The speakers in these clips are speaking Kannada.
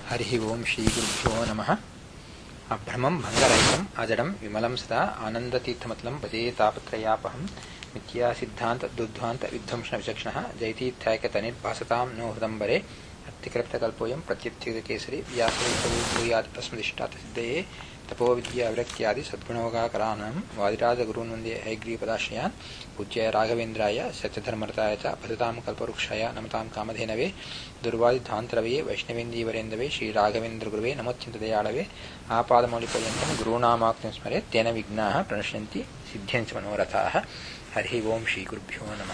हरिः ओं श्रीगुरुभ्यो नमः अभ्रमं भङ्गरहितम् अजडं विमलं सदा आनन्दतीर्थमतलं भजे तापत्रयापहं मिथ्यासिद्धान्तदुद्ध्वान्तविध्वंसविचक्षणः जयतीर्थायकतनिर्भासतां नो हृदम्बरे अत्तिकृप्तकल्पोऽयं प्रत्युत्थितकेसरि व्यासभूयात् तस्मदिष्टातसिद्धये तपोविद्याविरक्त्यादि सद्गुणोगाकराणां वादिराजगुरून्वन्दे हैग्रीपदाश्रयान् पूज्याय राघवेन्द्राय सत्यधर्मरताय च भजतां कल्पवृक्षाय नमतां कामधेनवे दुर्वादिध्वान्तरवे वैष्णवेन्दीवरेन्दवे श्रीराघवेन्द्रगुरुवे नमोत्यन्तदयाळवे आपादमौलिपर्यन्तं गुरूणामाक्तिं स्मरे तेन विघ्नाः प्रणश्यन्ति सिद्ध्यञ्च मनोरथाः ಹರಿ ಓಂ ಶ್ರೀ ಗುರುಭ್ಯೋ ನಮಃ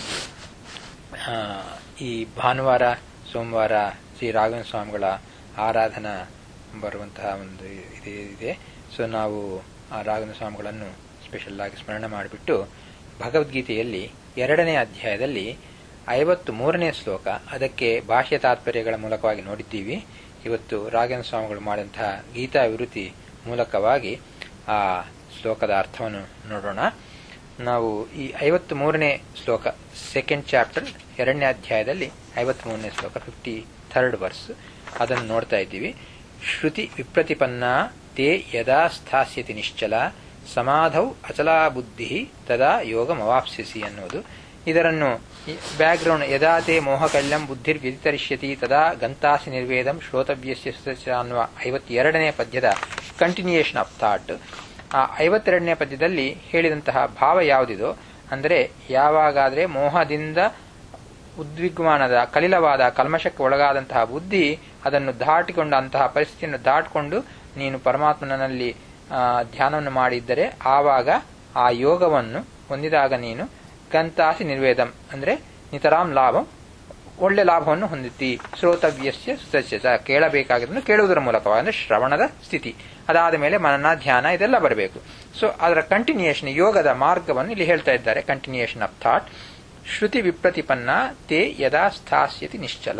ಈ ಭಾನುವಾರ ಸೋಮವಾರ ಶ್ರೀ ರಾಘವೇಂದ್ರ ಸ್ವಾಮಿಗಳ ಆರಾಧನಾ ಬರುವಂತಹ ಒಂದು ಇದೆ ಇದೆ ಸೊ ನಾವು ಆ ರಾಘವೇಂದ್ರ ಸ್ವಾಮಿಗಳನ್ನು ಸ್ಪೆಷಲ್ ಆಗಿ ಸ್ಮರಣೆ ಮಾಡಿಬಿಟ್ಟು ಭಗವದ್ಗೀತೆಯಲ್ಲಿ ಎರಡನೇ ಅಧ್ಯಾಯದಲ್ಲಿ ಐವತ್ತು ಮೂರನೇ ಶ್ಲೋಕ ಅದಕ್ಕೆ ಭಾಷ್ಯ ತಾತ್ಪರ್ಯಗಳ ಮೂಲಕವಾಗಿ ನೋಡಿದ್ದೀವಿ ಇವತ್ತು ರಾಘವೇಂದ್ರ ಸ್ವಾಮಿಗಳು ಮಾಡಿದಂತಹ ಗೀತಾ ವಿವೃತಿ ಮೂಲಕವಾಗಿ ಆ ಶ್ಲೋಕದ ಅರ್ಥವನ್ನು ನೋಡೋಣ ನಾವು ಈ ಐವತ್ತ್ ಮೂರನೇ ಶ್ಲೋಕ ಸೆಕೆಂಡ್ ಚಾಪ್ಟರ್ ಎರಡನೇ ಅಧ್ಯಾಯದಲ್ಲಿ ಐವತ್ತ್ ಮೂರನೇ ಶ್ಲೋಕ ಫಿಫ್ಟಿ ಥರ್ಡ್ ವರ್ಸ್ ಅದನ್ನು ನೋಡ್ತಾ ಇದ್ದೀವಿ ಶ್ರುತಿ ವಿಪ್ರತಿಪನ್ನ ತೇ ಯದಾ ಸ್ಥಾಸ್ಯತಿ ನಿಶ್ಚಲ ಸಮಾಧೌ ಅಚಲಾ ಬುದ್ಧಿ ತದಾ ಯೋಗಮವಾಪ್ಸ್ಯಸಿ ಅನ್ನೋದು ಇದರನ್ನು ಬ್ಯಾಕ್ಗ್ರೌಂಡ್ ಯದಾ ತೇ ಮೋಹಕಲ್ಯಂ ಬುದ್ಧಿರ್ ವ್ಯತಿತರಿಷ್ಯತಿ ತದಾ ಗಂತಾಸಿ ನಿರ್ವೇದಂ ಶ್ರೋತವ್ಯಸ್ಯ ಅನ್ನುವ ಐವತ್ತೆರಡನೇ ಪದ್ಯದ ಕಂಟಿನ್ಯೂಯೇಷನ್ ಆಫ್ ಥಾಟ್ ಆ ಐವತ್ತೆರಡನೇ ಪದ್ಯದಲ್ಲಿ ಹೇಳಿದಂತಹ ಭಾವ ಯಾವುದಿದೋ ಅಂದರೆ ಯಾವಾಗಾದರೆ ಮೋಹದಿಂದ ಉದ್ವಿಗ್ಮಾನದ ಕಲಿಲವಾದ ಕಲ್ಮಶಕ್ಕೆ ಒಳಗಾದಂತಹ ಬುದ್ಧಿ ಅದನ್ನು ದಾಟಿಕೊಂಡ ಅಂತಹ ಪರಿಸ್ಥಿತಿಯನ್ನು ದಾಟಿಕೊಂಡು ನೀನು ಪರಮಾತ್ಮನಲ್ಲಿ ಧ್ಯಾನವನ್ನು ಮಾಡಿದ್ದರೆ ಆವಾಗ ಆ ಯೋಗವನ್ನು ಹೊಂದಿದಾಗ ನೀನು ಗಂತಾಸಿ ನಿರ್ವೇದಂ ಅಂದರೆ ನಿತರಾಂ ಲಾಭಂ ಒಳ್ಳೆ ಲಾಭವನ್ನು ಹೊಂದಿತಿ ಶ್ರೋತವ್ಯಸ್ಯ ಸುತಸ್ಯ ಕೇಳಬೇಕಾಗಿದ್ದನ್ನು ಕೇಳುವುದರ ಮೂಲಕವಾಗಿ ಅಂದರೆ ಶ್ರವಣದ ಸ್ಥಿತಿ ಅದಾದ ಮೇಲೆ ಮನನ ಧ್ಯಾನ ಇದೆಲ್ಲ ಬರಬೇಕು ಸೊ ಅದರ ಕಂಟಿನ್ಯೂಯೇಷನ್ ಯೋಗದ ಮಾರ್ಗವನ್ನು ಇಲ್ಲಿ ಹೇಳ್ತಾ ಇದ್ದಾರೆ ಕಂಟಿನ್ಯೂಯೇಷನ್ ಆಫ್ ಥಾಟ್ ಶ್ರುತಿ ವಿಪ್ರತಿಪನ್ನ ತೇ ಯದಾ ಸ್ಥಾಸ್ಯತಿ ನಿಶ್ಚಲ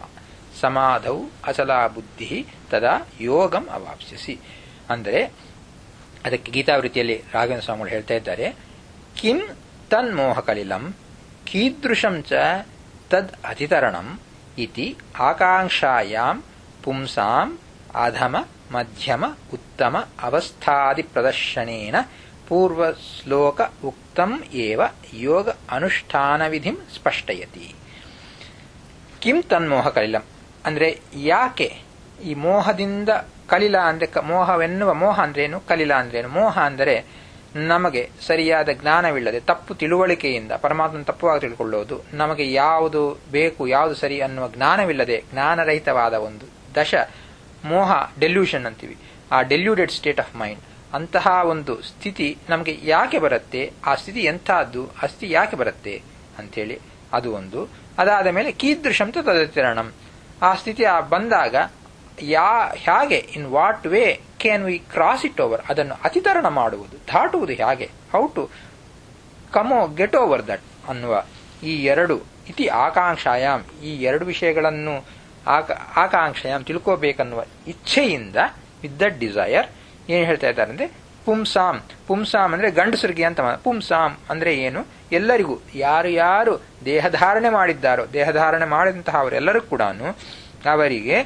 ಸಮಾಧೌ ಅಚಲಾ ಬುದ್ಧಿ ತದಾ ಯೋಗಂ ಅವಾಪ್ಸ್ಯಸಿ ಅಂದರೆ ಅದಕ್ಕೆ ಗೀತಾವೃತ್ತಿಯಲ್ಲಿ ರಾಘವೇಂದ್ರ ಸ್ವಾಮಿಗಳು ಹೇಳ್ತಾ ಇದ್ದಾರೆ ಕಿಂ ತನ್ಮೋಹಕಲಿಲಂ ಕೀದೃಶಂ ಚ ತದ್ ಅತಿತರಣಂ ಇತಿ ಆಕಾಂಕ್ಷಾಯಾಂ ಪುಂಸಾಂ ಅಧಮ ಮಧ್ಯಮ ಉತ್ತಮ ಅವಸ್ಥಾದಿ ಪ್ರದರ್ಶನೇನ ಪೂರ್ವಶ್ಲೋಕ ಉಕ್ತಂ ಏವ ಯೋಗ ಅನುಷ್ಠಾನ ವಿಧಿಂ ಸ್ಪಷ್ಟಯತಿ ಕಿಂ ತನ್ಮೋಹ ಕಲಿಲಂ ಅಂದ್ರೆ ಯಾಕೆ ಈ ಮೋಹದಿಂದ ಕಲಿಲ ಅಂದ್ರೆ ಮೋಹವೆನ್ನುವ ಮೋಹ ಅಂದ್ರೇನು ಕಲಿಲ ಅಂದ್ರೇನು ಮೋಹ ಅಂದರೆ ನಮಗೆ ಸರಿಯಾದ ಜ್ಞಾನವಿಲ್ಲದೆ ತಪ್ಪು ತಿಳುವಳಿಕೆಯಿಂದ ಪರಮಾತ್ಮನ ತಪ್ಪುವಾಗಿ ತಿಳ್ಕೊಳ್ಳೋದು ನಮಗೆ ಯಾವುದು ಬೇಕು ಯಾವುದು ಸರಿ ಅನ್ನುವ ಜ್ಞಾನವಿಲ್ಲದೆ ಜ್ಞಾನರಹಿತವಾದ ಒಂದು ದಶ ಮೋಹ ಡೆಲ್ಯೂಷನ್ ಅಂತೀವಿ ಆ ಡೆಲ್ಯೂಡೆಡ್ ಸ್ಟೇಟ್ ಆಫ್ ಮೈಂಡ್ ಅಂತಹ ಒಂದು ಸ್ಥಿತಿ ನಮಗೆ ಯಾಕೆ ಬರುತ್ತೆ ಆ ಸ್ಥಿತಿ ಎಂಥದ್ದು ಆ ಸ್ಥಿತಿ ಯಾಕೆ ಬರುತ್ತೆ ಅಂಥೇಳಿ ಅದು ಒಂದು ಅದಾದ ಮೇಲೆ ಕೀದೃಶಂ ತದತಿರಣಂ ಆ ಸ್ಥಿತಿ ಬಂದಾಗ ಯಾ ಹೇಗೆ in what way can we cross it over ಅದನ್ನು ಅತಿತರಣ ಮಾಡುವುದು ದಾಟುವುದು ಹೇಗೆ how to come get over that ಅನ್ನುವ ಈ ಎರಡು ಇತಿ ಆಕಾಂಕ್ಷಾಯಾಮ್ ಈ ಎರಡು ವಿಷಯಗಳನ್ನು ಆಕಾಂಕ್ಷೆಯಾಮ್ ತಿಳ್ಕೋಬೇಕನ್ನುವ ಇಚ್ಛೆಯಿಂದ ವಿತ್ ದಟ್ ಡಿಸೈರ್ ಏನ್ ಹೇಳ್ತಾ ಇದ್ದಾರೆ ಅಂದ್ರೆ ಪುಂಸಾಂ ಪುಂಸಾಂ ಅಂದ್ರೆ ಗಂಡಸರಿಗೆ ಅಂತ ಪುಂಸಾಂ ಅಂದ್ರೆ ಏನು ಎಲ್ಲರಿಗೂ ಯಾರು ಯಾರು ದೇಹಧಾರಣೆ ಮಾಡಿದ್ದಾರೋ ದೇಹಧಾರಣೆ ಮಾಡಿದಂತಹ ಅವರೆಲ್ಲರೂ ಕೂಡ ಅವರಿಗೆ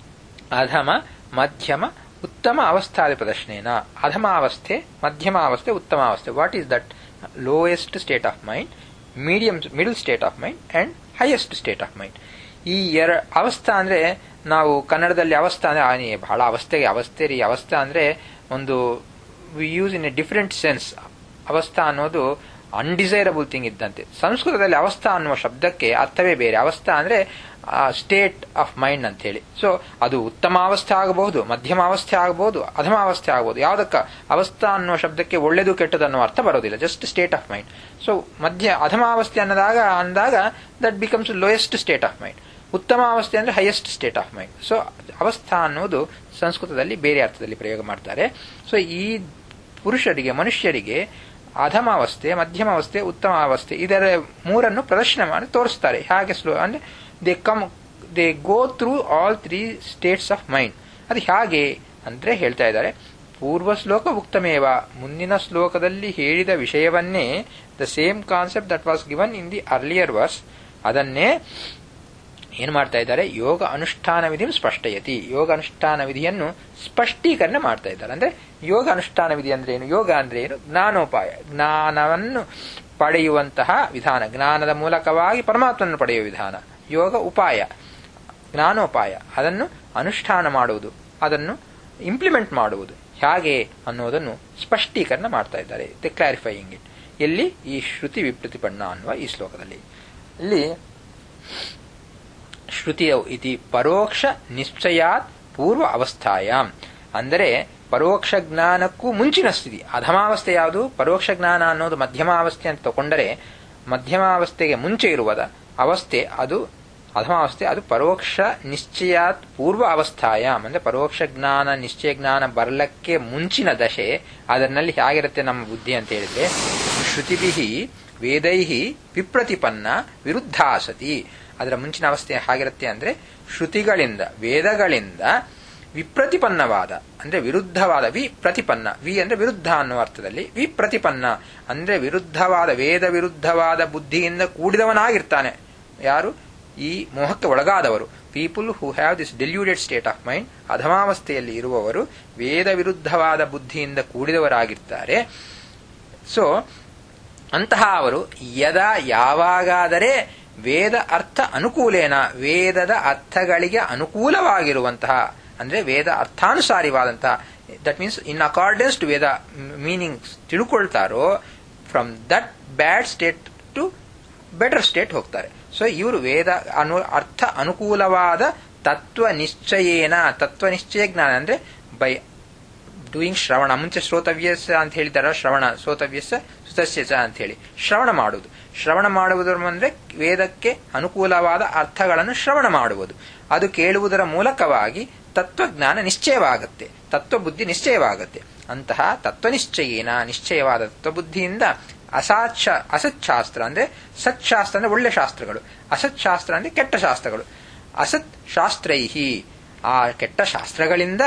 ಅಧಮ ಮಧ್ಯಮ ಉತ್ತಮ ಅವಸ್ಥಾದ ಪ್ರದರ್ಶನೇನ ಅಧಮಾವಸ್ಥೆ ಮಧ್ಯಮಾವಸ್ಥೆ ಉತ್ತಮಾವಸ್ಥೆ what is that lowest state of mind medium middle state of mind and highest state of mind ಈ ಎರ ಅವಸ್ಥಾ ಅಂದ್ರೆ ನಾವು ಕನ್ನಡದಲ್ಲಿ ಅವಸ್ಥಾ ಅಂದ್ರೆ ಬಹಳ ಅವಸ್ಥೆಗೆ ಅವಸ್ಥೆ ರೀ ಅವಸ್ಥಾ ಅಂದ್ರೆ ಒಂದು we use in a different sense ಅವಸ್ಥಾ ಅನ್ನೋದು ಅನ್ಡಿಸೈರಬಲ್ ಥಿಂಗ್ ಇದ್ದಂತೆ ಸಂಸ್ಕೃತದಲ್ಲಿ ಅವಸ್ಥಾ ಅನ್ನುವ ಶಬ್ದಕ್ಕೆ ಅರ್ಥವೇ ಬೇರೆ ಅವಸ್ಥಾ ಅಂದ್ರೆ ಸ್ಟೇಟ್ ಆಫ್ ಮೈಂಡ್ ಅಂತ ಹೇಳಿ ಸೊ ಅದು ಉತ್ತಮಾವಸ್ಥೆ ಆಗಬಹುದು ಮಧ್ಯಮಾವಸ್ಥೆ ಆಗಬಹುದು ಅಧಮಾವಸ್ಥೆ ಆಗಬಹುದು ಯಾವುದಕ್ಕ ಅವಸ್ಥಾ ಅನ್ನುವ ಶಬ್ದಕ್ಕೆ ಒಳ್ಳೆದು ಕೆಟ್ಟದು ಅನ್ನೋ ಅರ್ಥ ಬರೋದಿಲ್ಲ just state of mind so ಮಧ್ಯ ಅಧಮಾವಸ್ಥೆ ಅನ್ನೋದಾಗ ಅಂದಾಗ that becomes lowest state of mind ಉತ್ತಮ ಅವಸ್ಥೆ ಅಂದ್ರೆ highest state of mind so ಅವಸ್ಥಾ ಅನ್ನೋದು ಸಂಸ್ಕೃತದಲ್ಲಿ ಬೇರೆ ಅರ್ಥದಲ್ಲಿ ಪ್ರಯೋಗ ಮಾಡ್ತಾರೆ ಸೊ ಈ ಪುರುಷರಿಗೆ ಮನುಷ್ಯರಿಗೆ ಅಧಮಾವಸ್ಥೆ ಮಧ್ಯಮಾವಸ್ಥೆ ಉತ್ತಮ ಅವಸ್ಥೆ ಇದರ ಮೂರನ್ನು ಪ್ರದರ್ಶನ ಮಾಡಿ ತೋರಿಸ್ತಾರೆ ಹಾಗೆ ಸ್ಲೋ ಅಂದ್ರೆ they come they go through all three states of mind ಅದು ಹೇಗೆ ಅಂದ್ರೆ ಹೇಳ್ತಾ ಇದ್ದಾರೆ ಪೂರ್ವ ಶ್ಲೋಕ ಉಕ್ತಮೇವ ಮುಂದಿನ ಶ್ಲೋಕದಲ್ಲಿ ಹೇಳಿದ ವಿಷಯವನ್ನೇ the same concept that was given in the earlier verse ಅದನ್ನೇ ಏನು ಮಾಡ್ತಾ ಇದ್ದಾರೆ ಯೋಗ ಅನುಷ್ಠಾನ ವಿಧಿಂ ಸ್ಪಷ್ಟಯತಿ ಯೋಗ ಅನುಷ್ಠಾನ ವಿಧಿಯನ್ನು ಸ್ಪಷ್ಟೀಕರಣ ಮಾಡ್ತಾ ಇದ್ದಾರೆ ಅಂದ್ರೆ ಯೋಗ ಅನುಷ್ಠಾನ ವಿಧಿ ಅಂದ್ರೆ ಏನು ಯೋಗ ಅಂದ್ರೆ ಏನು ಜ್ಞಾನೋಪಾಯ ಜ್ಞಾನವನ್ನು ಪಡೆಯುವಂತಹ ವಿಧಾನ ಜ್ಞಾನದ ಮೂಲಕವಾಗಿ ಪರಮಾತ್ಮನನ್ನು ಪಡೆಯುವ ವಿಧಾನ ಯೋಗ ಉಪಾಯ ಜ್ಞಾನೋಪಾಯ ಅದನ್ನು ಅನುಷ್ಠಾನ ಮಾಡುವುದು ಅದನ್ನು ಇಂಪ್ಲಿಮೆಂಟ್ ಮಾಡುವುದು ಹೇಗೆ ಅನ್ನೋದನ್ನು ಸ್ಪಷ್ಟೀಕರಣ ಮಾಡ್ತಾ ಇದ್ದಾರೆ ದೆ ಕ್ಲಾರಿಫೈಯಿಂಗ್ ಇಟ್ ಎಲ್ಲಿ ಈ ಶ್ರುತಿ ವಿಪ್ರತಿಪನ್ನ ಅನ್ನುವ ಈ ಶ್ಲೋಕದಲ್ಲಿ ಇಲ್ಲಿ ಶ್ರುತಿಯ ಇತಿ ಪರೋಕ್ಷ ನಿಶ್ಚಯಾತ್ ಪೂರ್ವ ಅವಸ್ಥಾಯಾಮ್ ಅಂದರೆ ಪರೋಕ್ಷ ಜ್ಞಾನಕ್ಕೂ ಮುಂಚಿನ ಸ್ಥಿತಿ ಅಧಮಾವಸ್ಥೆ ಯಾವುದು ಪರೋಕ್ಷ ಜ್ಞಾನ ಅನ್ನೋದು ಮಧ್ಯಮಾವಸ್ಥೆ ಅಂತ ತಗೊಂಡರೆ ಮಧ್ಯಮಾವಸ್ಥೆಗೆ ಮುಂಚೆ ಇರುವದ ಅವಸ್ಥೆ ಅದು ಅಧಮಾವಸ್ಥೆ ಅದು ಪರೋಕ್ಷ ನಿಶ್ಚಯಾತ್ ಪೂರ್ವ ಅವಸ್ಥಾಯಾಮ್ ಅಂದ್ರೆ ಪರೋಕ್ಷ ಜ್ಞಾನ ನಿಶ್ಚಯ ಜ್ಞಾನ ಬರಲಕ್ಕೆ ಮುಂಚಿನ ದಶೆ ಅದರಲ್ಲಿ ಹೇಗಿರುತ್ತೆ ನಮ್ಮ ಬುದ್ಧಿ ಅಂತ ಹೇಳಿದ್ರೆ ಶ್ರುತಿಭಿ ವೇದೈ ವಿಪ್ರತಿಪನ್ನ ವಿರುದ್ಧಾಸತಿ ಅದರ ಮುಂಚಿನ ಅವಸ್ಥೆ ಹೇಗಿರುತ್ತೆ ಅಂದ್ರೆ ಶ್ರುತಿಗಳಿಂದ ವೇದಗಳಿಂದ ವಿಪ್ರತಿಪನ್ನವಾದ ಅಂದ್ರೆ ವಿರುದ್ಧವಾದ ವಿ ಪ್ರತಿಪನ್ನ ವಿ ಅಂದ್ರೆ ವಿರುದ್ಧ ಅನ್ನುವ ಅರ್ಥದಲ್ಲಿ ವಿಪ್ರತಿಪನ್ನ ಅಂದ್ರೆ ವಿರುದ್ಧವಾದ ವೇದ ವಿರುದ್ಧವಾದ ಬುದ್ಧಿಯಿಂದ ಕೂಡಿದವನಾಗಿರ್ತಾನೆ ಯಾರು ಈ ಮೋಹಕ್ಕೆ ಒಳಗಾದವರು people who have this deluded state of mind ಅಧಮಾವಸ್ಥೆಯಲ್ಲಿ ಇರುವವರು ವೇದ ವಿರುದ್ಧವಾದ ಬುದ್ಧಿಯಿಂದ ಕೂಡಿದವರಾಗಿರ್ತಾರೆ ಸೊ ಅಂತಹ ಅವರು ಯದ ಯಾವಾಗಾದರೆ ವೇದ ಅರ್ಥ ಅನುಕೂಲೇನ ವೇದದ ಅರ್ಥಗಳಿಗೆ ಅನುಕೂಲವಾಗಿರುವಂತಹ ಅಂದ್ರೆ ವೇದ ಅರ್ಥಾನುಸಾರಿವಾದಂತಹ that means in accordance to ವೇದ ಮೀನಿಂಗ್ ತಿಳ್ಕೊಳ್ತಾರೋ from that bad state to better state ಹೋಗ್ತಾರೆ ಸೊ ಇವರು ವೇದ ಅನು ಅರ್ಥ ಅನುಕೂಲವಾದ ತತ್ವ ನಿಶ್ಚಯೇನ ತತ್ವ ನಿಶ್ಚಯ ಜ್ಞಾನ ಅಂದ್ರೆ ಬೈ ಡೂಯಿಂಗ್ ಶ್ರವಣ ಮುಂಚೆ ಶ್ರೋತವ್ಯಸ ಅಂತ ಹೇಳಿದಾರ ಶ್ರವಣ ಶ್ರೋತವ್ಯಸ ಸುತಸ್ಯ ಚ ಅಂತ ಹೇಳಿ ಶ್ರವಣ ಮಾಡುವುದು ಶ್ರವಣ ಮಾಡುವುದರ ಅಂದ್ರೆ ವೇದಕ್ಕೆ ಅನುಕೂಲವಾದ ಅರ್ಥಗಳನ್ನು ಶ್ರವಣ ಮಾಡುವುದು ಅದು ಕೇಳುವುದರ ಮೂಲಕವಾಗಿ ತತ್ವಜ್ಞಾನ ನಿಶ್ಚಯವಾಗುತ್ತೆ ತತ್ವಬುದ್ಧಿ ನಿಶ್ಚಯವಾಗುತ್ತೆ ಅಂತಹ ತತ್ವನಿಶ್ಚಯೇನ ನಿಶ್ಚಯವಾದ ತತ್ವಬುದ್ಧಿಯಿಂದ ಅಸಾಚ ಅಸತ್ಶಾಸ್ತ್ರ ಅಂದ್ರೆ ಸತ್ಶಾಸ್ತ್ರ ಅಂದ್ರೆ ಒಳ್ಳೆ ಶಾಸ್ತ್ರಗಳು ಅಸತ್ಶಾಸ್ತ್ರ ಅಂದ್ರೆ ಕೆಟ್ಟ ಶಾಸ್ತ್ರಗಳು ಅಸತ್ ಶಾಸ್ತ್ರೈಹಿ ಆ ಕೆಟ್ಟ ಶಾಸ್ತ್ರಗಳಿಂದ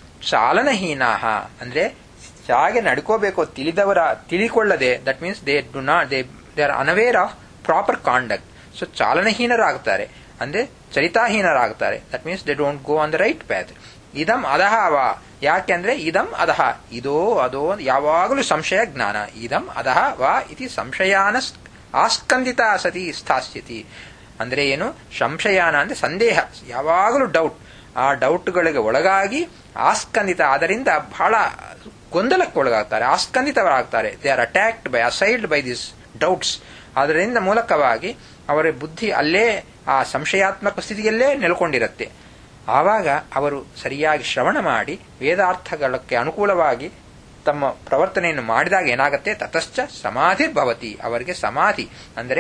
ಚಾಲನಹೀನಾಹ ಅಂದ್ರೆ ಹೇಗೆ ನಡ್ಕೋಬೇಕು ತಿಳಿದವರ ತಿಳಿಕೊಳ್ಳದೆ that means they do not they they are unaware of proper conduct so ಚಾಲನಹೀನರಾಗ್ತಾರೆ ಅಂದ್ರೆ ಚರಿತಾಹೀನರಾಗ್ತಾರೆ that means they don't go on the right path ಇದಂ ಅದಹ ವಾ ಯಾಕೆಂದ್ರೆ ಇದಂ ಅದಹ ಇದೋ ಅದೋ ಯಾವಾಗಲೂ ಸಂಶಯ ಜ್ಞಾನ ಇದಂ ಅದಹ ವಾ ಇತಿ ಸಂಶಯಾನ ಆಸ್ಕಂದಿತ ಸತಿ ಸ್ಥಾಸ್ಯತಿ ಅಂದ್ರೆ ಏನು ಸಂಶಯಾನ ಅಂದ್ರೆ ಸಂದೇಹ ಯಾವಾಗಲೂ ಡೌಟ್ ಆ ಡೌಟ್ಗಳಿಗೆ ಒಳಗಾಗಿ ಆಸ್ಕಂದಿತ ಅದರಿಂದ ಬಹಳ ಗೊಂದಲಕ್ಕೆ ಒಳಗಾಗ್ತಾರೆ ಆಸ್ಕಂದಿತರಾಗ್ತಾರೆ they are attacked by assailed by this doubts ಅದರಿಂದ ಮೂಲಕವಾಗಿ ಅವರ ಬುದ್ಧಿ ಅಲ್ಲೇ ಆ ಸಂಶಯಾತ್ಮಕ ಸ್ಥಿತಿಯಲ್ಲೇ ನೆಲೆಕೊಂಡಿರುತ್ತೆ ಆವಾಗ ಅವರು ಸರಿಯಾಗಿ ಶ್ರವಣ ಮಾಡಿ ವೇದಾರ್ಥಗಳಕ್ಕೆ ಅನುಕೂಲವಾಗಿ ತಮ್ಮ ಪ್ರವರ್ತನೆಯನ್ನು ಮಾಡಿದಾಗ ಏನಾಗುತ್ತೆ ತತಶ್ಚ ಸಮಾಧಿ ಭವತಿ ಅವರಿಗೆ ಸಮಾಧಿ ಅಂದರೆ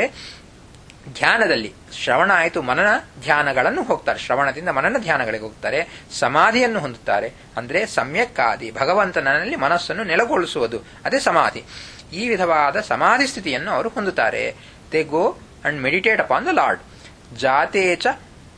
ಧ್ಯಾನದಲ್ಲಿ ಶ್ರವಣ ಆಯಿತು ಮನನ ಧ್ಯಾನಗಳನ್ನು ಹೋಗ್ತಾರೆ ಶ್ರವಣದಿಂದ ಮನನ ಧ್ಯಾನಗಳಿಗೆ ಹೋಗ್ತಾರೆ ಸಮಾಧಿಯನ್ನು ಹೊಂದುತ್ತಾರೆ ಅಂದ್ರೆ ಸಮ್ಯಕ್ಕಾದಿ ಭಗವಂತನಲ್ಲಿ ಮನಸ್ಸನ್ನು ನೆಲೆಗೊಳಿಸುವುದು ಅದೇ ಸಮಾಧಿ ಈ ವಿಧವಾದ ಸಮಾಧಿ ಸ್ಥಿತಿಯನ್ನು ಅವರು ಹೊಂದುತ್ತಾರೆ they go and meditate upon the lord ಜಾತೇಚ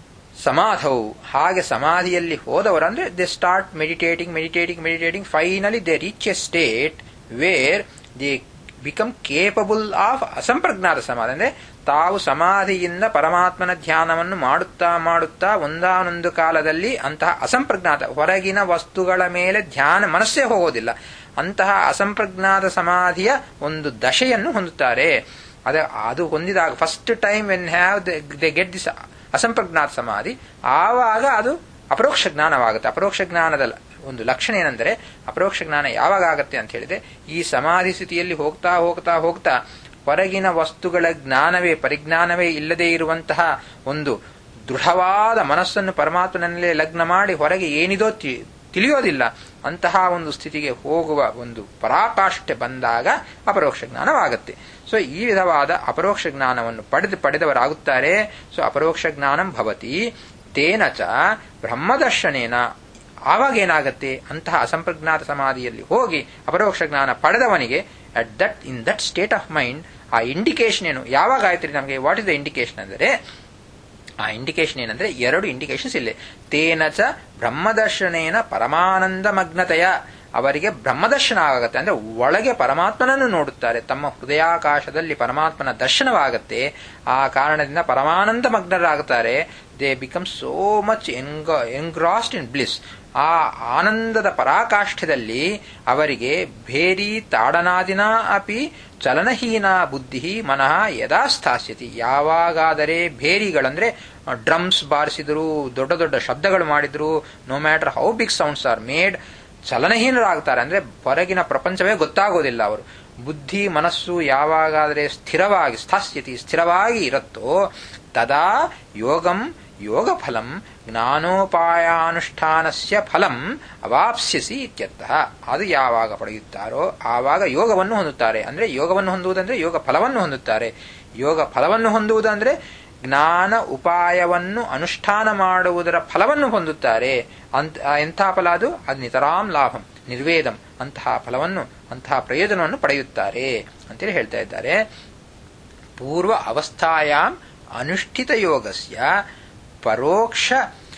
ಸಮಾಧವು ಹಾಗೆ ಸಮಾಧಿಯಲ್ಲಿ ಹೋದವರು ಅಂದ್ರೆ they start meditating meditating meditating finally they reach a state where they become capable of ಅಸಂಪ್ರಜ್ಞಾತ ಸಮಾಧಿ ಅಂದ್ರೆ ತಾವು ಸಮಾಧಿಯಿಂದ ಪರಮಾತ್ಮನ ಧ್ಯಾನವನ್ನು ಮಾಡುತ್ತಾ ಮಾಡುತ್ತಾ ಒಂದಾನೊಂದು ಕಾಲದಲ್ಲಿ ಅಂತಹ ಅಸಂಪ್ರಜ್ಞಾತ ಹೊರಗಿನ ವಸ್ತುಗಳ ಮೇಲೆ ಧ್ಯಾನ ಮನಸ್ಸೇ ಹೋಗೋದಿಲ್ಲ ಅಂತಹ ಅಸಂಪ್ರಜ್ಞಾತ ಸಮಾಧಿಯ ಒಂದು ದಶೆಯನ್ನು ಹೊಂದುತ್ತಾರೆ ಅದ ಅದು ಹೊಂದಿದಾಗ first time when have they get this ಅಸಂಪ್ರಜ್ಞಾತ ಸಮಾಧಿ ಆವಾಗ ಅದು ಅಪರೋಕ್ಷ ಜ್ಞಾನವಾಗುತ್ತೆ ಅಪರೋಕ್ಷ ಜ್ಞಾನದ ಒಂದು ಲಕ್ಷಣ ಏನೆಂದರೆ ಅಪರೋಕ್ಷ ಜ್ಞಾನ ಯಾವಾಗ ಆಗುತ್ತೆ ಅಂತ ಹೇಳಿದ್ರೆ ಈ ಸಮಾಧಿ ಸ್ಥಿತಿಯಲ್ಲಿ ಹೋಗ್ತಾ ಹೋಗ್ತಾ ಹೋಗ್ತಾ ಹೊರಗಿನ ವಸ್ತುಗಳ ಜ್ಞಾನವೇ ಪರಿಜ್ಞಾನವೇ ಇಲ್ಲದೆ ಇರುವಂತಹ ಒಂದು ದೃಢವಾದ ಮನಸ್ಸನ್ನು ಪರಮಾತ್ಮನಲ್ಲೇ ಲಗ್ನ ಮಾಡಿ ಹೊರಗೆ ಏನಿದೋ ತಿಳಿಯೋದಿಲ್ಲ ಅಂತಹ ಒಂದು ಸ್ಥಿತಿಗೆ ಹೋಗುವ ಒಂದು ಪರಾಕಾಷ್ಠೆ ಬಂದಾಗ ಅಪರೋಕ್ಷ ಜ್ಞಾನವಾಗುತ್ತೆ ಸೊ ಈ ವಿಧವಾದ ಅಪರೋಕ್ಷ ಜ್ಞಾನವನ್ನು ಪಡೆದು ಪಡೆದವರಾಗುತ್ತಾರೆ ಸೊ ಅಪರೋಕ್ಷ ಜ್ಞಾನಂ ಭವತಿ ತೇನ ಚ ಬ್ರಹ್ಮದರ್ಶನೇನ ಆವಾಗ ಏನಾಗುತ್ತೆ ಅಂತಹ ಅಸಂಪ್ರಜ್ಞಾತ ಸಮಾಧಿಯಲ್ಲಿ ಹೋಗಿ ಅಪರೋಕ್ಷ ಜ್ಞಾನ ಪಡೆದವನಿಗೆ at that in that state of mind ಆ ಇಂಡಿಕೇಶನ್ ಏನು ಯಾವಾಗ ಆಯ್ತು ನಮಗೆ ವಾಟ್ ಇಸ್ ದ ಇಂಡಿಕೇಶನ್ ಅಂದರೆ ಆ ಇಂಡಿಕೇಶನ್ ಏನಂದ್ರೆ ಎರಡು ಇಂಡಿಕೇಶನ್ಸ್ ಇಲ್ಲೇ ತೇನ ಚ ಬ್ರಹ್ಮದರ್ಶನೇನ ಪರಮಾನಂದ ಮಗ್ನತೆಯ ಅವರಿಗೆ ಬ್ರಹ್ಮದರ್ಶನ ಆಗುತ್ತೆ ಅಂದ್ರೆ ಒಳಗೆ ಪರಮಾತ್ಮನನ್ನು ನೋಡುತ್ತಾರೆ ತಮ್ಮ ಹೃದಯಾಕಾಶದಲ್ಲಿ ಪರಮಾತ್ಮನ ದರ್ಶನವಾಗುತ್ತೆ ಆ ಕಾರಣದಿಂದ ಪರಮಾನಂದ ಮಗ್ನರಾಗುತ್ತಾರೆ they become so much eng engrossed in bliss ಆ ಆನಂದದ ಪರಾಕಾಷ್ಠದಲ್ಲಿ ಅವರಿಗೆ ಭೇರಿ ತಾಡನಾದಿನ ಅಪಿ ಚಲನಹೀನ ಬುದ್ಧಿ ಮನಃ ಯದಾ ಸ್ಥಾಸ್ಯತಿ ಯಾವಾಗಾದರೆ ಭೇರಿಗಳಂದ್ರೆ ಡ್ರಮ್ಸ್ ಬಾರಿಸಿದ್ರು ದೊಡ್ಡ ದೊಡ್ಡ ಶಬ್ದಗಳು ಮಾಡಿದ್ರು no matter how big sounds are made ಚಲನಹೀನರಾಗ್ತಾರೆ ಅಂದ್ರೆ ಹೊರಗಿನ ಪ್ರಪಂಚವೇ ಗೊತ್ತಾಗೋದಿಲ್ಲ ಅವರು ಬುದ್ಧಿ ಮನಸ್ಸು ಯಾವಾಗಾದರೆ ಸ್ಥಿರವಾಗಿ ಸ್ಥಾಸ್ಯತಿ ಸ್ಥಿರವಾಗಿ ಇರುತ್ತೋ ತದಾ ಯೋಗಂ ಯೋಗ ಫಲಂ ಜ್ಞಾನೋಪಾಯಾನುಷ್ಠಾನಸ್ಯ ಫಲಂ ಅವಾಪ್ಸ್ಯಸಿ ಇತ್ಯರ್ಥಃ ಅದು ಯಾವಾಗ ಪಡೆಯುತ್ತಾರೋ ಆವಾಗ ಯೋಗವನ್ನು ಹೊಂದುತ್ತಾರೆ ಅಂದ್ರೆ ಯೋಗವನ್ನು ಹೊಂದುವುದಂದ್ರೆ ಯೋಗ ಫಲವನ್ನು ಹೊಂದುತ್ತಾರೆ ಯೋಗ ಫಲವನ್ನು ಹೊಂದುವುದಂದ್ರೆ ಜ್ಞಾನ ಉಪಾಯವನ್ನು ಅನುಷ್ಠಾನ ಮಾಡುವುದರ ಫಲವನ್ನು ಹೊಂದುತ್ತಾರೆ ಅಂತ ಎಂಥ ಫಲ ಅದು ಅದು ನಿತರಾಂ ಲಾಭಂ ನಿರ್ವೇದಂ ಅಂತಹ ಫಲವನ್ನು ಅಂತಹ ಪ್ರಯೋಜನವನ್ನು ಪಡೆಯುತ್ತಾರೆ ಅಂತೇಳಿ ಹೇಳ್ತಾ ಇದ್ದಾರೆ ಪೂರ್ವ ಅವಸ್ಥಾಯಾಂ ಅನುಷ್ಠಿತ ಯೋಗಸ್ಯ ಪರೋಕ್ಷ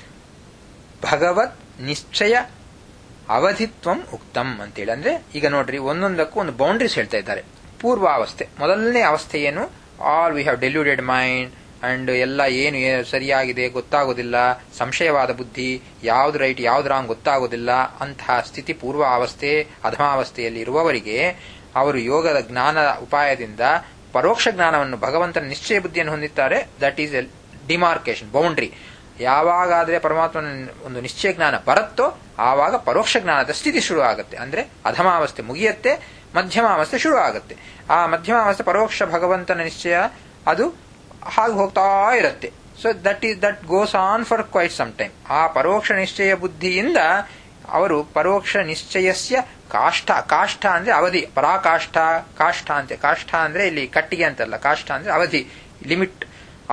ಭಗವತ್ ನಿಶ್ಚಯ ಅವಧಿತ್ವಂ ಉಕ್ತಂ ಅಂತೇಳಿ ಅಂದ್ರೆ ಈಗ ನೋಡ್ರಿ ಒಂದೊಂದಕ್ಕೂ ಒಂದು ಬೌಂಡ್ರೀಸ್ ಹೇಳ್ತಾ ಇದ್ದಾರೆ ಪೂರ್ವಾವಸ್ಥೆ ಮೊದಲನೇ ಅವಸ್ಥೆ ಏನು all we have deluded mind and ಎಲ್ಲ ಏನು ಸರಿಯಾಗಿದೆ ಗೊತ್ತಾಗೋದಿಲ್ಲ ಸಂಶಯವಾದ ಬುದ್ಧಿ ಯಾವ್ದು ರೈಟ್ ಯಾವ್ದು ರಾಂಗ್ ಗೊತ್ತಾಗೋದಿಲ್ಲ ಅಂತಹ ಸ್ಥಿತಿ ಪೂರ್ವ ಅವಸ್ಥೆ ಅಧಮಾವಸ್ಥೆಯಲ್ಲಿ ಇರುವವರಿಗೆ ಅವರು ಯೋಗದ ಜ್ಞಾನದ ಉಪಾಯದಿಂದ ಪರೋಕ್ಷ ಜ್ಞಾನವನ್ನು ಭಗವಂತನ ನಿಶ್ಚಯ ಬುದ್ಧಿಯನ್ನು ಹೊಂದಿದ್ದಾರೆ that is a demarcation boundary ಯಾವಾಗಾದ್ರೆ ಪರಮಾತ್ಮನ ಒಂದು ನಿಶ್ಚಯ ಜ್ಞಾನ ಬರುತ್ತೋ ಆವಾಗ ಪರೋಕ್ಷ ಜ್ಞಾನದ ಸ್ಥಿತಿ ಶುರು ಆಗುತ್ತೆ ಅಂದ್ರೆ ಅಧಮಾವಸ್ಥೆ ಮುಗಿಯತ್ತೆ ಮಧ್ಯಮಾವಸ್ಥೆ ಶುರು ಆಗುತ್ತೆ ಆ ಮಧ್ಯಮಾವಸ್ಥೆ ಪರೋಕ್ಷ ಭಗವಂತನ ನಿಶ್ಚಯ ಅದು ಹಾಗೆ ಹೋಗ್ತಾ ಇರುತ್ತೆ so that is that goes on for quite some time ಆ ಪರೋಕ್ಷ ನಿಶ್ಚಯ ಬುದ್ಧಿಯಿಂದ ಅವರು ಪರೋಕ್ಷ ನಿಶ್ಚಯಸ್ಯ ಕಾಷ್ಠ ಕಾಷ್ಠ ಅಂದ್ರೆ ಅವಧಿ ಪರಾಕಾಷ್ಠ ಕಾಷ್ಠ ಅಂತೆ ಕಾಷ್ಠ ಅಂದ್ರೆ ಇಲ್ಲಿ ಕಟ್ಟಿಗೆ ಅಂತಲ್ಲ ಕಾಷ್ಠ ಅಂದ್ರೆ ಅವಧಿ ಲಿಮಿಟ್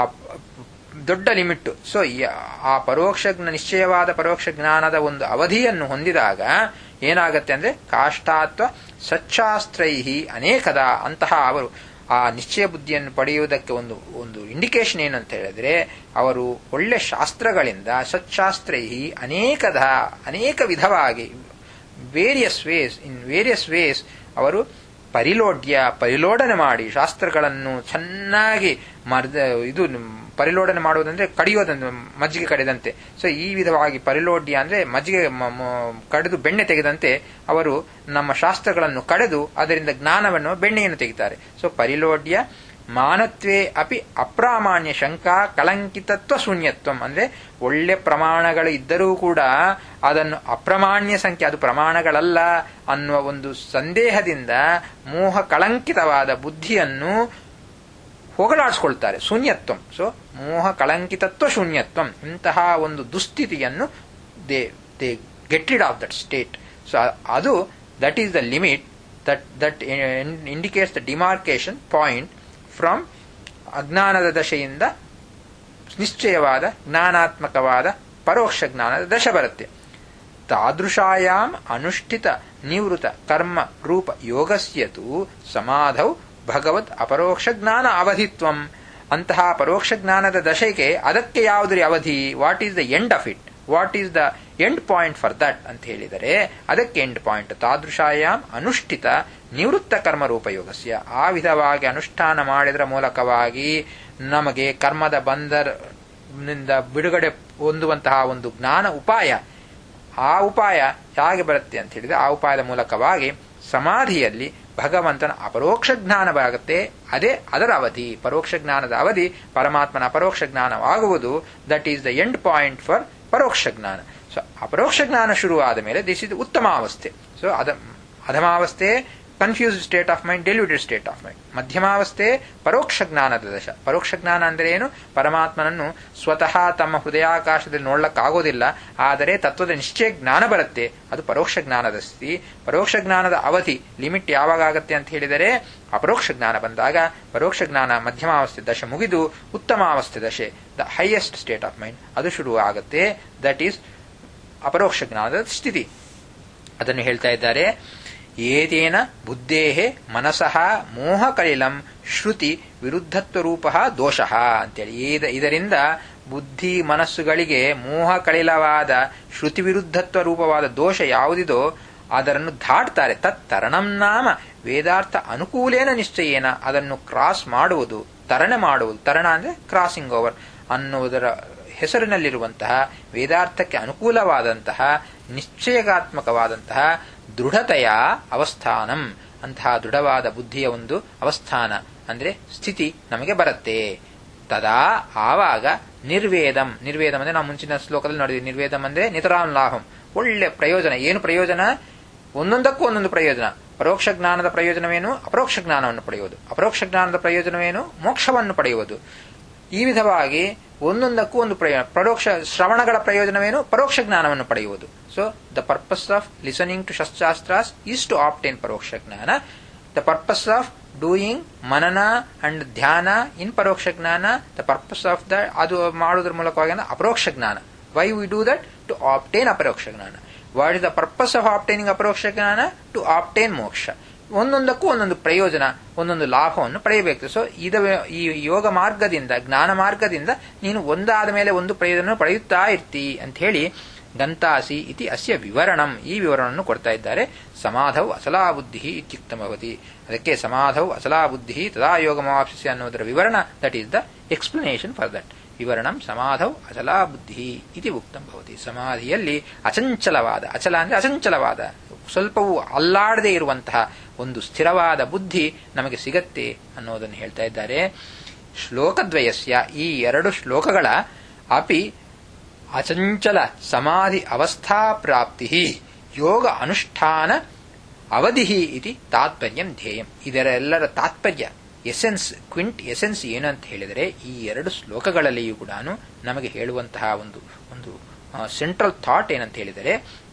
ದೊಡ್ಡ ಲಿಮಿಟ್ ಸೊ ಆ ಪರೋಕ್ಷ ನಿಶ್ಚಯವಾದ ಪರೋಕ್ಷ ಜ್ಞಾನದ ಒಂದು ಅವಧಿಯನ್ನು ಹೊಂದಿದಾಗ ಏನಾಗತ್ತೆ ಅಂದ್ರೆ ಕಾಷ್ಟಾತ್ವ ಸಚ್ಚಾಸ್ತ್ರೈಹಿ ಅನೇಕದ ಅಂತಹ ಅವರು ಆ ನಿಶ್ಚಯ ಬುದ್ಧಿಯನ್ನು ಪಡೆಯುವುದಕ್ಕೆ ಒಂದು ಒಂದು ಇಂಡಿಕೇಶನ್ ಏನು ಅಂತ ಹೇಳಿದ್ರೆ ಅವರು ಒಳ್ಳೆ ಶಾಸ್ತ್ರಗಳಿಂದ ಸಚ್ಚಾಸ್ತ್ರೈಹಿ ಅನೇಕದ ಅನೇಕ ವಿಧವಾಗಿ various ways in various ways ಅವರು ಪರಿಲೋಡ್ಯ ಪರಿಲೋಡನೆ ಮಾಡಿ ಶಾಸ್ತ್ರಗಳನ್ನು ಚೆನ್ನಾಗಿ ಮರ್ದ ಇದು ಪರಿಲೋಡನೆ ಮಾಡುವುದಂದ್ರೆ ಕಡಿಯೋದಂದ್ರೆ ಮಜ್ಜಿಗೆ ಕಡಿದಂತೆ ಸೊ ಈ ವಿಧವಾಗಿ ಪರಿಲೋಡ್ಯ ಅಂದ್ರೆ ಮಜ್ಜಿಗೆ ಕಡಿದು ಬೆಣ್ಣೆ ತೆಗೆದಂತೆ ಅವರು ನಮ್ಮ ಶಾಸ್ತ್ರಗಳನ್ನು ಕಡೆದು ಅದರಿಂದ ಜ್ಞಾನವನ್ನು ಬೆಣ್ಣೆಯನ್ನು ತೆಗಿತಾರೆ ಸೊ ಪರಿಲೋಡ್ಯ ಮಾನತ್ವೇ ಅಪಿ ಅಪ್ರಾಮಾಣ್ಯ ಶಂಕಾ ಕಳಂಕಿತತ್ವ ಶೂನ್ಯತ್ವಂ ಅಂದ್ರೆ ಒಳ್ಳೆ ಪ್ರಮಾಣಗಳು ಇದ್ದರೂ ಕೂಡ ಅದನ್ನು ಅಪ್ರಮಾಣ್ಯ ಸಂಖ್ಯೆ ಅದು ಪ್ರಮಾಣಗಳಲ್ಲ ಅನ್ನುವ ಒಂದು ಸಂದೇಹದಿಂದ ಮೋಹ ಕಳಂಕಿತವಾದ ಬುದ್ಧಿಯನ್ನು ಹೋಗಲಾಡಿಸ್ಕೊಳ್ತಾರೆ ಶೂನ್ಯತ್ವಂ ಸೊ ಮೋಹ ಕಳಂಕಿತತ್ವ ಶೂನ್ಯತ್ವಂ ಇಂತಹ ಒಂದು ದುಸ್ಥಿತಿಯನ್ನು they they get rid of that state so ಅದು that is the limit that that indicates the demarcation point from ಅಜ್ಞಾನದ ದಶೆಯಿಂದ ನಿಶ್ಚಯವಾದ ಜ್ಞಾನಾತ್ಮಕವಾದ ಪರೋಕ್ಷ ಜ್ಞಾನದ ದಶ ಬರುತ್ತೆ ತಾದೃಶಾಯಾಮ್ ಅನುಷ್ಠಿತ ನಿವೃತ್ತ ಕರ್ಮ ರೂಪ ಯೋಗಸ್ಯತು ಸಮಾಧೌ ಭಗವತ್ ಅಪರೋಕ್ಷ ಜ್ಞಾನ ಅವಧಿತ್ವಂ ಅಂತಹ ಪರೋಕ್ಷ ಜ್ಞಾನದ ದಶೆಗೆ ಅದಕ್ಕೆ ಯಾವುದ್ರಿ ಅವಧಿ what is the end of it what is the end point for that ಅಂತ ಹೇಳಿದರೆ ಅದಕ್ಕೆ ಎಂಡ್ ಪಾಯಿಂಟ್ ತಾದೃಶಾಯಾಮ್ ಅನುಷ್ಠಿತ ನಿವೃತ್ತ ಕರ್ಮ ರೂಪಯೋಗಸ್ಯ ಆ ವಿಧವಾಗಿ ಅನುಷ್ಠಾನ ಮಾಡಿದರ ಮೂಲಕವಾಗಿ ನಮಗೆ ಕರ್ಮದ ಬಂಧನಿಂದ ಬಿಡುಗಡೆ ಹೊಂದುವಂತಹ ಒಂದು ಜ್ಞಾನ ಉಪಾಯ ಆ ಉಪಾಯ ಹೇಗೆ ಬರುತ್ತೆ ಅಂತ ಹೇಳಿದ್ರೆ ಆ ಉಪಾಯದ ಮೂಲಕವಾಗಿ ಸಮಾಧಿಯಲ್ಲಿ ಭಗವಂತನ ಅಪರೋಕ್ಷ ಜ್ಞಾನ ಬರುತ್ತೆ ಅದೇ ಅದರ ಅವಧಿ ಪರೋಕ್ಷ ಜ್ಞಾನದ ಅವಧಿ ಪರಮಾತ್ಮನ ಅಪರೋಕ್ಷ ಜ್ಞಾನವಾಗುವುದು that is the end point for ಪರೋಕ್ಷ ಜ್ಞಾನ ಸೊ ಅಪರೋಕ್ಷ ಜ್ಞಾನ ಶುರುವಾದ ಮೇಲೆ ದಿಸ್ ಇಸ್ ಉತ್ತಮಾವಸ್ಥೆ ಸೊ ಅದ ಅಧಮಾವಸ್ಥೆ confused state of mind deluded state of mind ಮಧ್ಯಮಾವಸ್ಥೆ ಪರೋಕ್ಷ ಜ್ಞಾನದ ದಶ ಪರೋಕ್ಷ ಜ್ಞಾನ ಅಂದರೆ ಏನು ಪರಮಾತ್ಮನನ್ನು ಸ್ವತಃ ತಮ್ಮ ಹೃದಯಾಕಾಶದಲ್ಲಿ ನೋಡ್ಲಕ್ಕಾಗೋದಿಲ್ಲ ಆದರೆ ತತ್ವದ ನಿಶ್ಚಯ ಜ್ಞಾನ ಬರುತ್ತೆ ಅದು ಪರೋಕ್ಷ ಜ್ಞಾನದ ಸ್ಥಿತಿ ಪರೋಕ್ಷ ಜ್ಞಾನದ ಅವಧಿ ಲಿಮಿಟ್ ಯಾವಾಗ ಆಗತ್ತೆ ಅಂತ ಹೇಳಿದರೆ ಅಪರೋಕ್ಷ ಜ್ಞಾನ ಬಂದಾಗ ಪರೋಕ್ಷ ಜ್ಞಾನ ಮಧ್ಯಮಾವಸ್ಥೆ ದಶೆ ಮುಗಿದು ಉತ್ತಮಾವಸ್ಥೆ ದಶೆ the highest state of mind ಅದು ಶುರು ಆಗುತ್ತೆ ದಟ್ ಈಸ್ ಅಪರೋಕ್ಷ ಜ್ಞಾನದ ಸ್ಥಿತಿ ಅದನ್ನು ಹೇಳ್ತಾ ಇದ್ದಾರೆ ಏತೇನ ಬುದ್ಧೇಹೆ ಮನಸಃ ಮೋಹಕಲಿಲಂ ಶ್ರುತಿ ವಿರುದ್ಧತ್ವ ರೂಪ ದೋಷ ಅಂತೇಳಿ ಇದರಿಂದ ಬುದ್ಧಿ ಮನಸ್ಸುಗಳಿಗೆ ಮೋಹ ಕಳಿಲವಾದ ಶ್ರುತಿ ವಿರುದ್ಧತ್ವ ರೂಪವಾದ ದೋಷ ಯಾವುದಿದೋ ಅದನ್ನು ದಾಟ್ತಾರೆ ತತ್ ತರಣಂ ನಾಮ ವೇದಾರ್ಥ ಅನುಕೂಲೇನ ನಿಶ್ಚಯೇನ ಅದನ್ನು ಕ್ರಾಸ್ ಮಾಡುವುದು ತರಣೆ ಮಾಡುವುದು ತರಣ ಅಂದ್ರೆ ಕ್ರಾಸಿಂಗ್ ಓವರ್ ಅನ್ನುವುದರ ಹೆಸರಿನಲ್ಲಿರುವಂತಹ ವೇದಾರ್ಥಕ್ಕೆ ಅನುಕೂಲವಾದಂತಹ ನಿಶ್ಚಯಗಾತ್ಮಕವಾದಂತಹ ದೃಢತೆಯ ಅವಸ್ಥಾನಂ ಅಂತಹ ದೃಢವಾದ ಬುದ್ಧಿಯ ಒಂದು ಅವಸ್ಥಾನ ಅಂದ್ರೆ ಸ್ಥಿತಿ ನಮಗೆ ಬರುತ್ತೆ ತದಾ ಆವಾಗ ನಿರ್ವೇದಂ ನಿರ್ವೇದಂ ಅಂದ್ರೆ ನಾವು ಮುಂಚಿನ ಶ್ಲೋಕದಲ್ಲಿ ನೋಡಿದ್ವಿ ನಿರ್ವೇದಂ ಅಂದ್ರೆ ನಿತರಾಂ ಲಾಭಂ ಒಳ್ಳೆ ಪ್ರಯೋಜನ ಏನು ಪ್ರಯೋಜನ ಒಂದೊಂದಕ್ಕೂ ಒಂದೊಂದು ಪ್ರಯೋಜನ ಪರೋಕ್ಷ ಜ್ಞಾನದ ಪ್ರಯೋಜನವೇನು ಅಪರೋಕ್ಷ ಜ್ಞಾನವನ್ನು ಪಡೆಯುವುದು ಅಪರೋಕ್ಷ ಜ್ಞಾನದ ಪ್ರಯೋಜನವೇನು ಮೋಕ್ಷವನ್ನು ಪಡೆಯುವುದು ಈ ವಿಧವಾಗಿ ಒಂದೊಂದಕ್ಕೂ ಒಂದು ಪ್ರಯೋಜನ ಪರೋಕ್ಷ ಶ್ರವಣಗಳ ಪ್ರಯೋಜನವೇನು ಪರೋಕ್ಷ ಜ್ಞಾನವನ್ನು ಪಡೆಯುವುದು so the purpose of listening to ಶಸ್ತ್ರಾಸ್ತ್ರಾಸ್ ಈಸ್ ಟು ಆಪ್ಟೇನ್ ಪರೋಕ್ಷ ಜ್ಞಾನ ದ ಪರ್ಪಸ್ ಆಫ್ ಡೂಯಿಂಗ್ ಮನನ ಅಂಡ್ ಧ್ಯಾನ ಇನ್ ಪರೋಕ್ಷ ಜ್ಞಾನ ದ ಪರ್ಪಸ್ ಆಫ್ ದ ಅದು ಮಾಡುವುದರ ಮೂಲಕವಾಗಿ ಅಪರೋಕ್ಷ ಜ್ಞಾನ why we do that to obtain ಅಪರೋಕ್ಷ ಜ್ಞಾನ what is the purpose of obtaining ಅಪರೋಕ್ಷ ಜ್ಞಾನ ಟು ಆಪ್ಟೇನ್ ಮೋಕ್ಷ ಒಂದೊಂದಕ್ಕೂ ಒಂದೊಂದು ಪ್ರಯೋಜನ ಒಂದೊಂದು ಲಾಭವನ್ನು ಪಡೆಯಬೇಕು ಸೊ ಇದ ಈ ಯೋಗ ಮಾರ್ಗದಿಂದ ಜ್ಞಾನ ಮಾರ್ಗದಿಂದ ನೀನು ಒಂದಾದ ಮೇಲೆ ಒಂದು ಪ್ರಯೋಜನ ಪಡೆಯುತ್ತಾ ಇರ್ತಿ ಅಂತ ಹೇಳಿ ಗಂತಾಸಿ ಇತಿ ಅಸ್ಯ ವಿವರಣಂ ಈ ವಿವರಣವನ್ನು ಕೊಡ್ತಾ ಇದ್ದಾರೆ ಸಮಾಧವು ಅಸಲಾ ಬುದ್ಧಿ ಇತ್ಯುಕ್ತಮವತಿ ಅದಕ್ಕೆ ಸಮಾಧವು ಅಸಲಾ ಬುದ್ಧಿ ತದಾ ಯೋಗಮಾಪ್ಸಿ ಅನ್ನೋದರ ವಿವರಣ that is the explanation for that ವಿವರಣಂ ಸಮಾಧೌ ಅಚಲಾ ಬುದ್ಧಿ ಇತಿ ಉಕ್ತಂ ಭವತಿ ಸಮಾಧಿಯಲ್ಲಿ ಅಚಂಚಲವಾದ ಅಚಲ ಅಂದ್ರೆ ಅಚಂಚಲವಾದ ಸ್ವಲ್ಪವೂ ಅಲ್ಲಾಡದೇ ಇರುವಂತಹ ಒಂದು ಸ್ಥಿರವಾದ ಬುದ್ಧಿ ನಮಗೆ ಸಿಗತ್ತೆ ಅನ್ನೋದನ್ನು ಹೇಳ್ತಾ ಇದ್ದಾರೆ ಶ್ಲೋಕದ್ವಯಸ್ಯ ಈ ಎರಡು ಶ್ಲೋಕಗಳ ಅಪಿ ಅಚಂಚಲ ಸಮಾಧಿ ಅವಸ್ಥಾ ಪ್ರಾಪ್ತಿ ಯೋಗ ಅನುಷ್ಠಾನ ಅವಧಿ ಇತಿ ತಾತ್ಪರ್ಯಂ ಧ್ಯೇಯಂ ಇದರ ಎಲ್ಲರ ತಾತ್ಪರ್ಯ ಎಸೆನ್ಸ್ ಕ್ವಿಂಟ್ ಎಸೆನ್ಸ್ ಏನು ಅಂತ ಹೇಳಿದರೆ ಈ ಎರಡು ಶ್ಲೋಕಗಳಲ್ಲಿಯೂ ಕೂಡ ನಮಗೆ ಹೇಳುವಂತಹ ಒಂದು ಒಂದು ಸೆಂಟ್ರಲ್ ಥಾಟ್ ಏನಂತ ಹೇಳಿದರೆ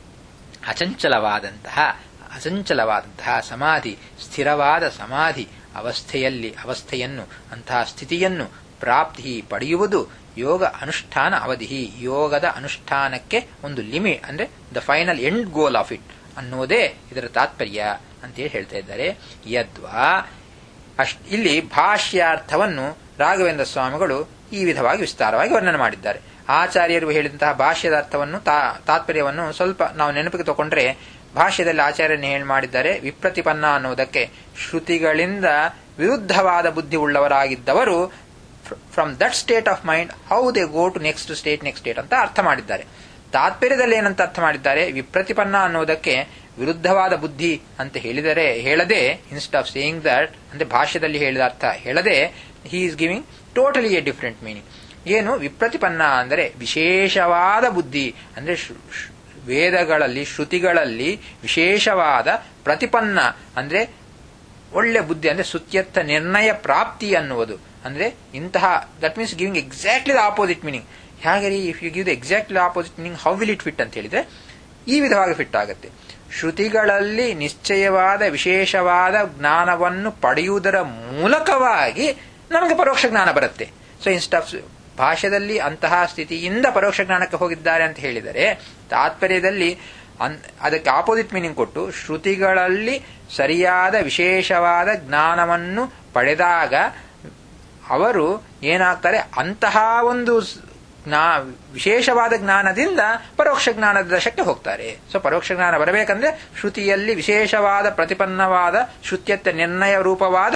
ಅಚಂಚಲವಾದಂತಹ ಅಚಂಚಲವಾದಂತಹ ಸಮಾಧಿ ಸ್ಥಿರವಾದ ಸಮಾಧಿ ಅವಸ್ಥೆಯಲ್ಲಿ ಅವಸ್ಥೆಯನ್ನು ಅಂತಹ ಸ್ಥಿತಿಯನ್ನು ಪ್ರಾಪ್ತಿ ಪಡೆಯುವುದು ಯೋಗ ಅನುಷ್ಠಾನ ಅವಧಿ ಯೋಗದ ಅನುಷ್ಠಾನಕ್ಕೆ ಒಂದು ಲಿಮಿಟ್ ಅಂದ್ರೆ the final end goal of it ಅನ್ನೋದೇ ಇದರ ತಾತ್ಪರ್ಯ ಅಂತೇಳಿ ಹೇಳ್ತಾ ಇದ್ದಾರೆ ಯದ್ವಾ ಅಷ್ಟ್ ಇಲ್ಲಿ ಭಾಷ್ಯಾರ್ಥವನ್ನು ರಾಘವೇಂದ್ರ ಸ್ವಾಮಿಗಳು ಈ ವಿಧವಾಗಿ ವಿಸ್ತಾರವಾಗಿ ವರ್ಣನೆ ಮಾಡಿದ್ದಾರೆ ಆಚಾರ್ಯರು ಹೇಳಿದಂತಹ ಭಾಷ್ಯದ ಅರ್ಥವನ್ನು ತಾತ್ಪರ್ಯವನ್ನು ಸ್ವಲ್ಪ ನಾವು ನೆನಪಿಗೆ ತಗೊಂಡ್ರೆ ಭಾಷ್ಯದಲ್ಲಿ ಆಚಾರ್ಯನ ಹೇಳಿ ಮಾಡಿದ್ದಾರೆ ವಿಪ್ರತಿಪನ್ನ ಅನ್ನುವುದಕ್ಕೆ ಶ್ರುತಿಗಳಿಂದ ವಿರುದ್ಧವಾದ ಬುದ್ಧಿ ಉಳ್ಳವರಾಗಿದ್ದವರು from that state of mind how they go to next state next state ಅಂತ ಅರ್ಥ ಮಾಡಿದ್ದಾರೆ ತಾತ್ಪರ್ಯದಲ್ಲಿ ಏನಂತ ಅರ್ಥ ಮಾಡಿದ್ದಾರೆ ವಿಪ್ರತಿಪನ್ನ ಅನ್ನೋದಕ್ಕೆ ವಿರುದ್ಧವಾದ ಬುದ್ಧಿ ಅಂತ ಹೇಳಿದರೆ ಹೇಳದೆ ಇನ್ಸ್ಟ್ ಆಫ್ ಸೇಯಿಂಗ್ ದಟ್ ಅಂದ್ರೆ ಭಾಷ್ಯದಲ್ಲಿ ಹೇಳಿದ ಅರ್ಥ ಹೇಳದೆ he is giving totally a different meaning ಏನು ವಿಪ್ರತಿಪನ್ನ ಅಂದರೆ ವಿಶೇಷವಾದ ಬುದ್ಧಿ ಅಂದ್ರೆ ವೇದಗಳಲ್ಲಿ ಶ್ರುತಿಗಳಲ್ಲಿ ವಿಶೇಷವಾದ ಪ್ರತಿಪನ್ನ ಅಂದ್ರೆ ಒಳ್ಳೆ ಬುದ್ಧಿ ಅಂದ್ರೆ ಸುತ್ಯರ್ಥ ನಿರ್ಣಯ ಪ್ರಾಪ್ತಿ ಅನ್ನುವುದು ಅಂದ್ರೆ ಇಂತಹ that means giving exactly the opposite meaning ಹೇಗೆ if you give the exactly opposite meaning how will it fit ಅಂತ ಹೇಳಿದ್ರೆ ಈ ವಿಧವಾಗಿ ಫಿಟ್ ಆಗುತ್ತೆ ಶ್ರುತಿಗಳಲ್ಲಿ ನಿಶ್ಚಯವಾದ ವಿಶೇಷವಾದ ಜ್ಞಾನವನ್ನು ಪಡೆಯುವುದರ ಮೂಲಕವಾಗಿ ನಮಗೆ ಪರೋಕ್ಷ ಜ್ಞಾನ ಬರುತ್ತೆ ಸೊ ಇನ್ಸ್ಟ್ ಆಫ್ ಭಾಷ್ಯದಲ್ಲಿ ಅಂತಹ ಸ್ಥಿತಿಯಿಂದ ಪರೋಕ್ಷ ಜ್ಞಾನಕ್ಕೆ ಹೋಗಿದ್ದಾರೆ ಅಂತ ಹೇಳಿದರೆ ತಾತ್ಪರ್ಯದಲ್ಲಿ ಅದಕ್ಕೆ ಆಪೋಸಿಟ್ ಮೀನಿಂಗ್ ಕೊಟ್ಟು ಶ್ರುತಿಗಳಲ್ಲಿ ಸರಿಯಾದ ವಿಶೇಷವಾದ ಜ್ಞಾನವನ್ನು ಪಡೆದಾಗ ಅವರು ಏನಾಗ್ತಾರೆ ಅಂತಹ ಒಂದು ಜ್ಞಾ ವಿಶೇಷವಾದ ಜ್ಞಾನದಿಂದ ಪರೋಕ್ಷ ಜ್ಞಾನದ ದಶಕ್ಕೆ ಹೋಗ್ತಾರೆ ಸೊ ಪರೋಕ್ಷ ಜ್ಞಾನ ಬರಬೇಕಂದ್ರೆ ಶ್ರುತಿಯಲ್ಲಿ ವಿಶೇಷವಾದ ಪ್ರತಿಪನ್ನವಾದ ಶ್ರುತ್ಯತ್ವ ನಿರ್ಣಯ ರೂಪವಾದ